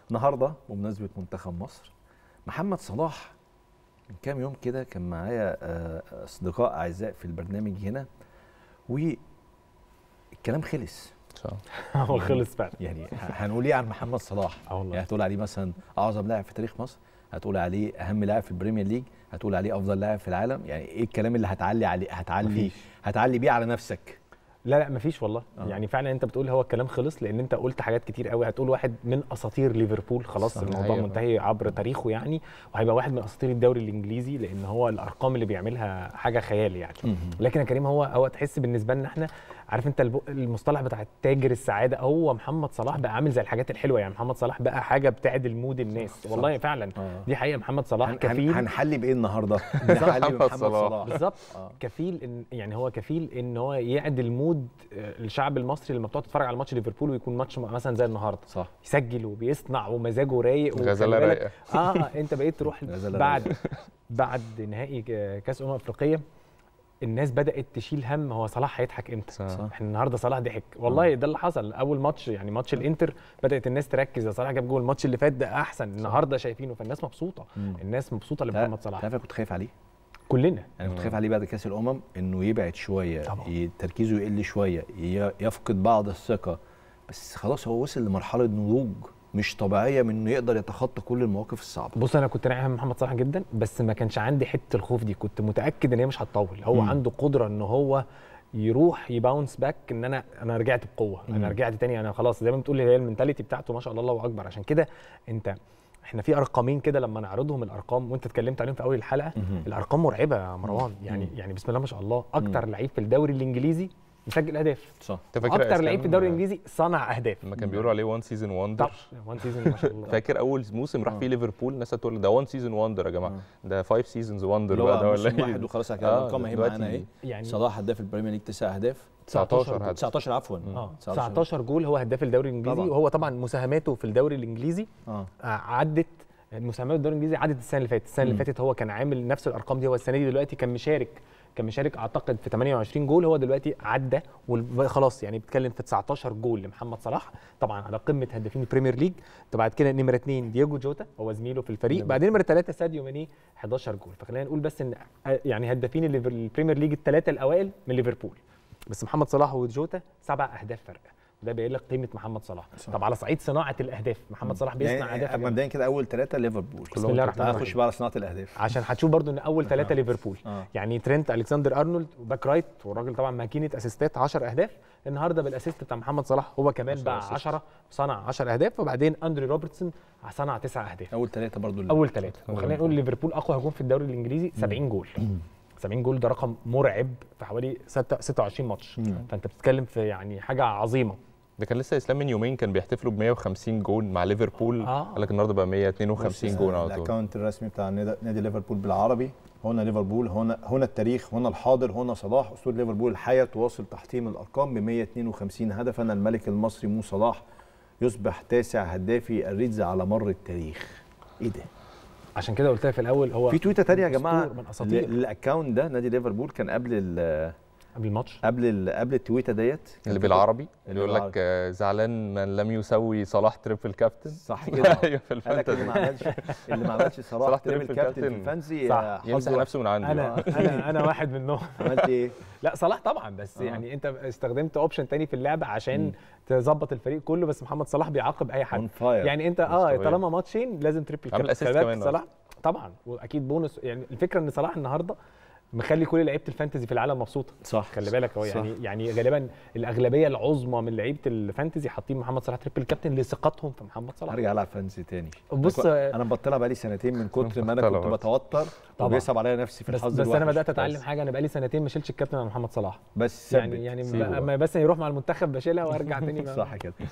النهارده بمناسبه منتخب مصر محمد صلاح من كام يوم كده كان معايا آه، اصدقاء اعزاء في البرنامج هنا والكلام خلص هو خلص فعلا يعني ه- هنقول ايه عن محمد صلاح اه والله يعني هتقول عليه مثلا اعظم لاعب في تاريخ مصر هتقول عليه اهم لاعب في البريمير ليج هتقول عليه افضل لاعب في العالم يعني ايه الكلام اللي هتعلي عليه هتعلي مفيش. هتعلي بيه على نفسك لا لا مفيش والله آه. آه. يعني فعلا انت بتقول هو الكلام خلص لان انت قلت حاجات كتير قوي هتقول واحد من اساطير ليفربول خلاص صح. الموضوع أيوة. منتهي عبر تاريخه يعني وهيبقى واحد من اساطير الدوري الانجليزي لان هو الارقام اللي بيعملها حاجه خيال يعني لكن يا كريم هو هو تحس بالنسبه لنا احنا عارف انت الب- المصطلح بتاع تاجر السعاده هو محمد صلاح بقى عامل زي الحاجات الحلوه يعني محمد صلاح بقى حاجه بتعدل مود الناس صح. والله فعلا آه. دي حقيقه محمد صلاح هن- هن- كفيل هنحلي بايه النهارده؟ هنحلي محمد بمحمد صلاح. صلاح بالظبط آه. كفيل ان يعني هو كفيل ان هو يعدل مود آه، الشعب المصري لما بتقعد تتفرج على ماتش ليفربول ويكون ماتش مثلا زي النهارده صح يسجل وبيصنع ومزاجه رايق وخلي غزاله بالك- رايقه اه انت بقيت تروح غزالة بعد رايقة. بعد نهائي ك- كاس امم افريقيه الناس بدات تشيل هم هو صلاح هيضحك امتى صح. صح. احنا النهارده صلاح ضحك والله ده اللي حصل اول ماتش يعني ماتش الانتر بدات الناس تركز يا صلاح جاب جول الماتش اللي فات ده احسن النهارده شايفينه فالناس مبسوطه مم. الناس مبسوطه تعرف- لمحمد صلاح تعرف أنا كنت خايف عليه كلنا انا كنت خايف عليه بعد كاس الامم انه يبعد شويه طبعا. ي- تركيزه يقل شويه ي- يفقد بعض الثقه بس خلاص هو وصل لمرحله نضوج مش طبيعيه من انه يقدر يتخطى كل المواقف الصعبه بص انا كنت ناعم محمد صلاح جدا بس ما كانش عندي حته الخوف دي كنت متاكد ان هي مش هتطول هو مم. عنده قدره ان هو يروح يباونس باك ان انا انا رجعت بقوه مم. انا رجعت تاني انا خلاص زي ما بتقول هي المنتاليتي بتاعته ما شاء الله الله اكبر عشان كده انت احنا في ارقامين كده لما نعرضهم الارقام وانت اتكلمت عليهم في اول الحلقه مهم. الارقام مرعبه يا مروان يعني مم. يعني بسم الله ما شاء الله اكتر لعيب في الدوري الانجليزي مسجل اهداف صح انت فاكر اكتر أسلام لعيب في الدوري الانجليزي صنع اهداف لما كان بيقولوا عليه وان سيزون وندر طب وان سيزون ما شاء الله فاكر اول موسم راح آه. فيه ليفربول الناس هتقول ده وان سيزون وندر يا جماعه ده فايف سيزونز وندر اللي بقى ده هو ولا موسم واحد ايه وخلاص على كده آه، الارقام اهي دلوقتي معانا اهي يعني صلاح هداف البريمير ليج تسع اهداف 19 هدف 19 عفوا اه 19. 19 جول هو هداف الدوري الانجليزي طبعاً. وهو طبعا مساهماته في الدوري الانجليزي اه آه، عدت مساهماته في الدوري الانجليزي عدت السنه اللي فاتت السنه اللي مم. فاتت هو كان عامل نفس الارقام دي هو السنه دي دلوقتي كان مشارك كان مشارك اعتقد في 28 جول هو دلوقتي عدى وخلاص يعني بيتكلم في 19 جول لمحمد صلاح طبعا على قمه هدافين البريمير ليج طب بعد كده نمره اثنين دييجو جوتا هو زميله في الفريق نمرة بعدين نمره ثلاثه ساديو ماني 11 جول فخلينا نقول بس ان آه، يعني هدافين الليفر- البريمير ليج الثلاثه الاوائل من ليفربول بس محمد صلاح وجوتا سبع اهداف فرق ده بيقول لك قيمه محمد صلاح صح. طب على صعيد صناعه الاهداف محمد صلاح بيصنع يعني اهداف أجمل. مبدئيا كده اول ثلاثه ليفربول بسم الله الرحمن تعال الرحيم. نخش بقى على صناعه الاهداف عشان هتشوف برضو ان اول ثلاثه ليفربول آه. يعني ترينت الكسندر ارنولد وباك رايت والراجل طبعا ماكينه اسيستات 10 اهداف النهارده بالاسيست بتاع محمد صلاح هو كمان 10 بقى أسيست. 10 صنع 10 اهداف وبعدين اندري روبرتسون صنع 9 اهداف اول ثلاثه برضو اللي- اول ثلاثه وخلينا نقول ليفربول اقوى هجوم في الدوري الانجليزي 70 جول 70 جول ده رقم مرعب في حوالي 6 26 ماتش مم. فانت بتتكلم في يعني حاجه عظيمه ده كان لسه اسلام من يومين كان بيحتفلوا ب 150 جون مع ليفربول آه. قال لك النهارده بقى 152 جون على طول الاكونت الرسمي بتاع نادي نادي ليفربول بالعربي هنا ليفربول هنا هنا التاريخ هنا الحاضر هنا صلاح اسطوره ليفربول الحياه تواصل تحطيم الارقام ب 152 هدفا الملك المصري مو صلاح يصبح تاسع هدافي الريدز على مر التاريخ ايه ده عشان كده قلت لك في الاول هو في تويته تانية يا أسطورة جماعه من اساطير الاكونت ده نادي ليفربول كان قبل ال قبل الماتش قبل ال قبل التويته ديت كان اللي في- بالعربي اللي اللي يقول لك بالعربي. آه، زعلان من لم يسوي صلاح تريبل كابتن صح كده ايوه في قال لك اللي ما الفانتازي عملش اللي ما عملش صلاح صلاح تريبل تريبل كابتن في كابتن. الفانزي صح. آه، حظه يمسح وحش. نفسه من عنده انا انا انا واحد منهم عملت ايه؟ لا صلاح طبعا بس آه. يعني انت استخدمت اوبشن تاني في اللعبه عشان تظبط الفريق كله بس محمد صلاح بيعاقب اي حد اون فاير يعني انت اه طبيعي. طالما ماتشين لازم تريبل عامل كابتن assist خلي بالك كمان صلاح طبعا واكيد بونص يعني الفكره ان صلاح النهارده مخلي كل لعيبه الفانتزي في العالم مبسوطه صح خلي بالك هو صح. يعني يعني غالبا الاغلبيه العظمى من لعيبه الفانتزي حاطين محمد صلاح تريبل كابتن لثقتهم في محمد صلاح هرجع العب فانزي تاني بص انا انا مبطلها بقالي سنتين من كتر ما انا مبطلة كنت برضه. بتوتر طبعا. وبيصعب عليا نفسي في بس, الحظ بس انا الوحش. بدات اتعلم بس- حاجه انا بقالي سنتين ما شيلتش الكابتن على محمد صلاح بس يعني ثبت. يعني سيبه اما بس يروح مع المنتخب بشيلها وارجع تاني صح كده